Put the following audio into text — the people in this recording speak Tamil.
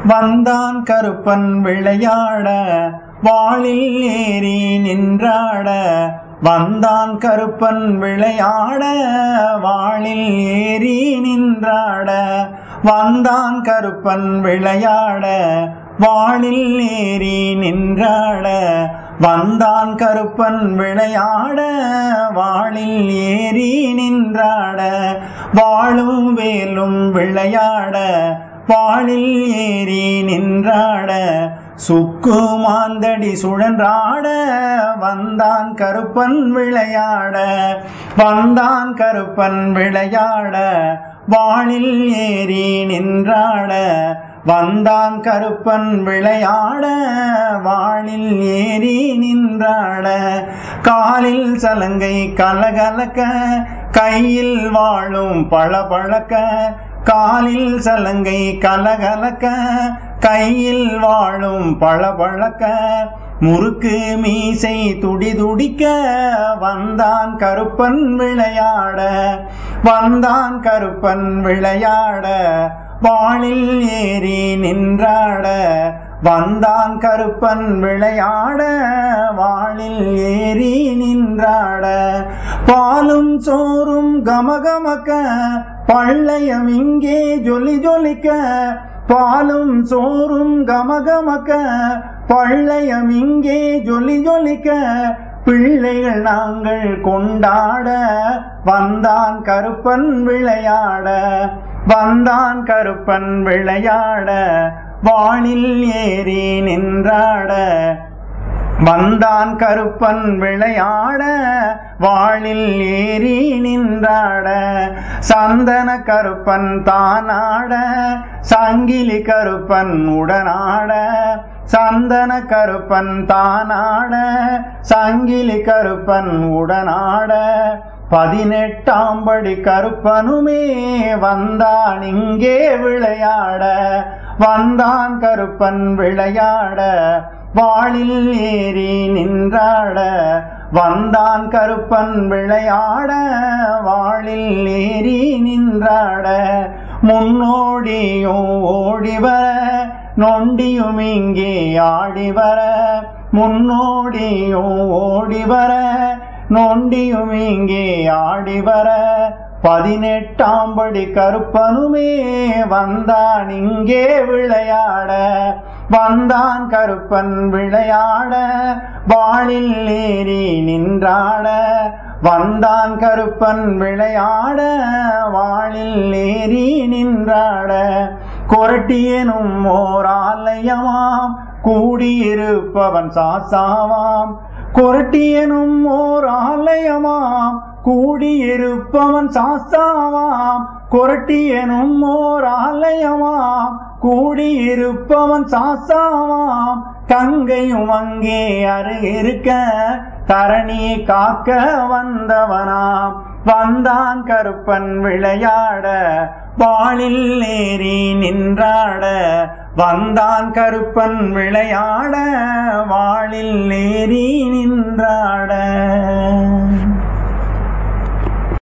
வந்தான் கருப்பன் விளையாட வாளில் ஏறி நின்றாட வந்தான் கருப்பன் விளையாட வாளில் ஏறி நின்றாட வந்தான் கருப்பன் விளையாட வாளில் ஏறி நின்றாட வந்தான் கருப்பன் விளையாட வாளில் ஏறி நின்றாட வாழும் வேலும் விளையாட வாளில் ஏறி நின்றாட சுக்கு மாந்தடி சுழன்றாட வந்தான் கருப்பன் விளையாட வந்தான் கருப்பன் விளையாட வாளில் ஏறி நின்றாட வந்தான் கருப்பன் விளையாட வாளில் ஏறி நின்றாட காலில் சலங்கை கலகலக்க கையில் வாழும் பளபளக்க காலில் சலங்கை கலகலக்க கையில் வாழும் பளபளக்க முறுக்கு மீசை துடி துடிக்க வந்தான் கருப்பன் விளையாட வந்தான் கருப்பன் விளையாட வாளில் ஏறி நின்றாட வந்தான் கருப்பன் விளையாட வாளில் ஏறி நின்றாட பாலும் சோறும் கமகமக்க பள்ளையம் இங்கே ஜொலி ஜொலிக்க பாலும் சோறும் கமகமக்க பள்ளையம் இங்கே ஜொலி ஜொலிக்க பிள்ளைகள் நாங்கள் கொண்டாட வந்தான் கருப்பன் விளையாட வந்தான் கருப்பன் விளையாட வானில் ஏறி நின்றாட வந்தான் கருப்பன் விளையாட வாளில் ஏறி நின்றாட சந்தன கருப்பன் தானாட சங்கிலி கருப்பன் உடனாட சந்தன கருப்பன் தானாட சங்கிலி கருப்பன் உடனாட பதினெட்டாம் படி கருப்பனுமே வந்தான் இங்கே விளையாட வந்தான் கருப்பன் விளையாட வாளில் ஏறி நின்றாட வந்தான் கருப்பன் விளையாட வாளில் ஏறி நின்றாட முன்னோடியும் ஓடி வர நொண்டியும் இங்கே ஆடி வர முன்னோடியும் ஓடி வர நொண்டியும் இங்கே ஆடி வர பதினெட்டாம் படி கருப்பனுமே வந்தான் இங்கே விளையாட வந்தான் கருப்பன் விளையாட வாளில் ஏறி நின்றாட வந்தான் கருப்பன் விளையாட வாளில் ஏறி நின்றாட கொரட்டியனும் ஓர் ஆலயமாம் கூடியிருப்பவன் சாசாவாம் கொரட்டியனும் ஓர் ஆலயமாம் கூடியிருப்பவன் சாஸ்தாவாம் கொரட்டியனும் ஓர் ஆலயமாம் கூடியிருப்பவன் சாஸ்தாவாம் கங்கையும் அங்கே அருகிருக்க தரணியை காக்க வந்தவனாம் வந்தான் கருப்பன் விளையாட வாளில் ஏறி நின்றாட வந்தான் கருப்பன் விளையாட வாளில் ஏறி நின்றாட